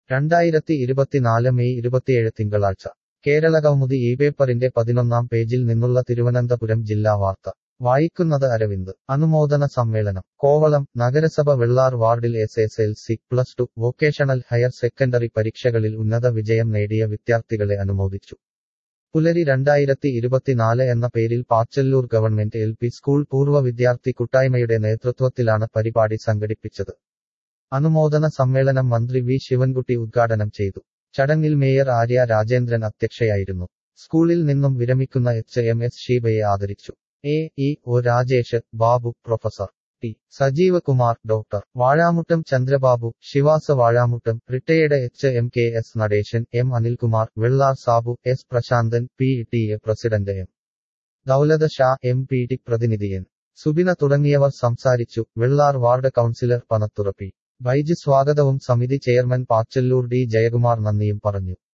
രണ്ടായിരത്തി ഇരുപത്തിനാല് മെയ് ഇരുപത്തിയേഴ് തിങ്കളാഴ്ച കേരള കൗമുദി ഈ പേപ്പറിന്റെ പതിനൊന്നാം പേജിൽ നിന്നുള്ള തിരുവനന്തപുരം ജില്ലാ വാർത്ത വായിക്കുന്നത് അരവിന്ദ് അനുമോദന സമ്മേളനം കോവളം നഗരസഭ വെള്ളാർ വാർഡിൽ S S L C plus two vocational higher secondary പരീക്ഷകളിൽ ഉന്നത വിജയം നേടിയ വിദ്യാർത്ഥികളെ അനുമോദിച്ചു പുലരി രണ്ടായിരത്തി ഇരുപത്തിനാല് എന്ന പേരിൽ Pachalloor government L P school പൂർവ്വ വിദ്യാർത്ഥി കൂട്ടായ്മയുടെ നേതൃത്വത്തിലാണ് പരിപാടി സംഘടിപ്പിച്ചത് അനുമോദന സമ്മേളനം മന്ത്രി വി ശിവൻകുട്ടി ഉദ്ഘാടനം ചെയ്തു ചടങ്ങിൽ മേയർ ആര്യ രാജേന്ദ്രൻ അധ്യക്ഷയായിരുന്നു സ്കൂളിൽ നിന്നും വിരമിക്കുന്ന എച്ച് എം എസ് ഷീബയെ ആദരിച്ചു A E O Rajesh Babu professor T Sajeev Kumar doctor Vazhamuttam Chandrababu Shivasa Vazhamuttam retired H M K S Nadesan M Anilkumar Vellar Sabu S Prasanthan P T A president M Daulath Shah M P T പ്രതിനിധി എൻ സുബിന തുടങ്ങിയവർ സംസാരിച്ചു വെള്ളാർ വാർഡ് കൗൺസിലർ പനത്തുറപ്പി ബൈജ് സ്വാഗതവും സമിതി ചെയർമാൻ പാച്ചല്ലൂർ ഡി ജയകുമാർ നന്ദിയും പറഞ്ഞു